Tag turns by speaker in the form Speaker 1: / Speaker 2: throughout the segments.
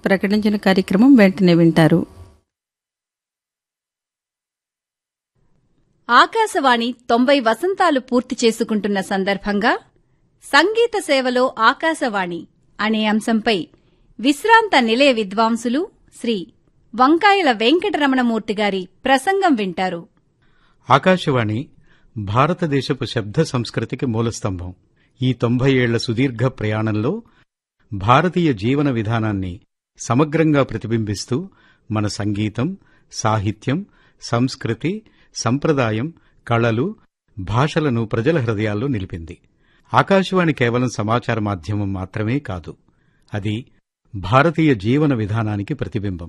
Speaker 1: ప్రకటించిన కార్యక్రమం వెంటనే వింటారు
Speaker 2: ఆకాశవాణి తొంభై వసంతాలు పూర్తి చేసుకుంటున్న సందర్భంగా సంగీత సేవలో ఆకాశవాణి అనే అంశంపై విశ్రాంత నిలయ విద్వాంసులు శ్రీ వంకాయల వెంకటరమణమూర్తి గారి ప్రసంగం వింటారు
Speaker 3: ఆకాశవాణి భారతదేశపు శబ్ద సంస్కృతికి మూలస్తంభం ఈ తొంభై ఏళ్ల సుదీర్ఘ ప్రయాణంలో భారతీయ జీవన విధానాన్ని సమగ్రంగా ప్రతిబింబిస్తూ మన సంగీతం సాహిత్యం సంస్కృతి సంప్రదాయం కళలు భాషలను ప్రజల హృదయాల్లో నిలిపింది ఆకాశవాణి కేవలం సమాచార మాధ్యమం మాత్రమే కాదు అది భారతీయ జీవన విధానానికి ప్రతిబింబం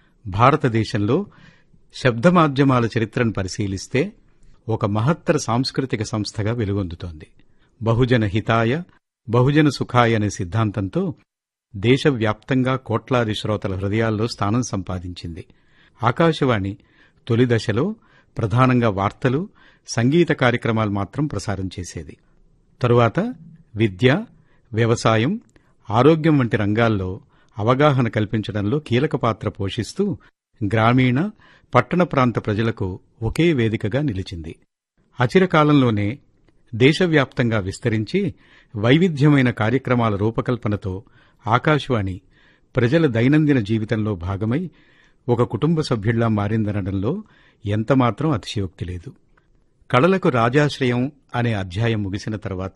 Speaker 3: భారతదేశంలో శబ్ద మాధ్యమాల చరిత్రను పరిశీలిస్తే ఒక మహత్తర సాంస్కృతిక సంస్థగా వెలుగొందుతోంది బహుజన హితాయ బహుజన సుఖాయ అనే సిద్ధాంతంతో దేశవ్యాప్తంగా కోట్లాది శ్రోతల హృదయాల్లో స్థానం సంపాదించింది ఆకాశవాణి తొలి దశలో ప్రధానంగా వార్తలు సంగీత కార్యక్రమాలు మాత్రం ప్రసారం చేసేది తరువాత విద్య వ్యవసాయం ఆరోగ్యం వంటి రంగాల్లో అవగాహన కల్పించడంలో కీలక పాత్ర పోషిస్తూ గ్రామీణ పట్టణ ప్రాంత ప్రజలకు ఒకే వేదికగా నిలిచింది అచిరకాలంలోనే దేశవ్యాప్తంగా విస్తరించి వైవిధ్యమైన కార్యక్రమాల రూపకల్పనతో ఆకాశవాణి ప్రజల దైనందిన జీవితంలో భాగమై ఒక కుటుంబ సభ్యుల్లా మారిందనడంలో ఎంతమాత్రం అతిశయోక్తి లేదు కళలకు రాజాశ్రయం అనే అధ్యాయం ముగిసిన తర్వాత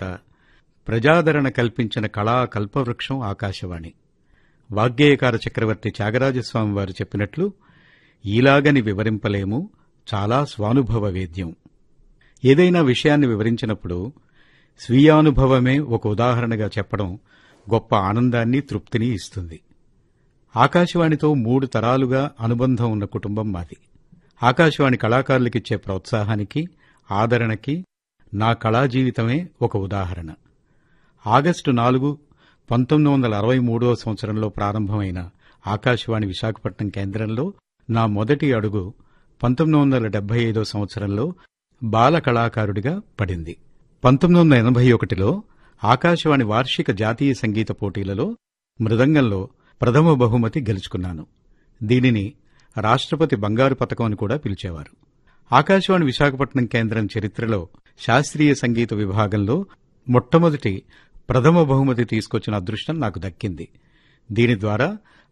Speaker 3: ప్రజాదరణ కల్పించిన కళా కల్పవృక్షం ఆకాశవాణి వాగ్గేయకార చక్రవర్తి త్యాగరాజస్వామి వారు చెప్పినట్లు ఈలాగని వివరింపలేము చాలా స్వానుభవ వేద్యం ఏదైనా విషయాన్ని వివరించినప్పుడు స్వీయానుభవమే ఒక ఉదాహరణగా చెప్పడం గొప్ప ఆనందాన్ని తృప్తిని ఇస్తుంది ఆకాశవాణితో మూడు తరాలుగా అనుబంధం ఉన్న కుటుంబం మాది ఆకాశవాణి కళాకారులకిచ్చే ప్రోత్సాహానికి ఆదరణకి నా కళా జీవితమే ఒక ఉదాహరణ ఆగస్టు నాలుగు పంతొమ్మిది వందల అరవై మూడవ సంవత్సరంలో ప్రారంభమైన ఆకాశవాణి విశాఖపట్నం కేంద్రంలో నా మొదటి అడుగు పంతొమ్మిది వందల డెబ్బై ఐదో సంవత్సరంలో బాల కళాకారుడిగా పడింది పంతొమ్మిది వందల ఎనభై ఒకటిలో ఆకాశవాణి వార్షిక జాతీయ సంగీత పోటీలలో మృదంగంలో ప్రథమ బహుమతి గెలుచుకున్నాను దీనిని రాష్ట్రపతి బంగారు పథకం అని కూడా పిలిచేవారు ఆకాశవాణి విశాఖపట్నం కేంద్రం చరిత్రలో శాస్త్రీయ సంగీత విభాగంలో మొట్టమొదటి ప్రథమ బహుమతి తీసుకొచ్చిన అదృష్టం నాకు దక్కింది దీని ద్వారా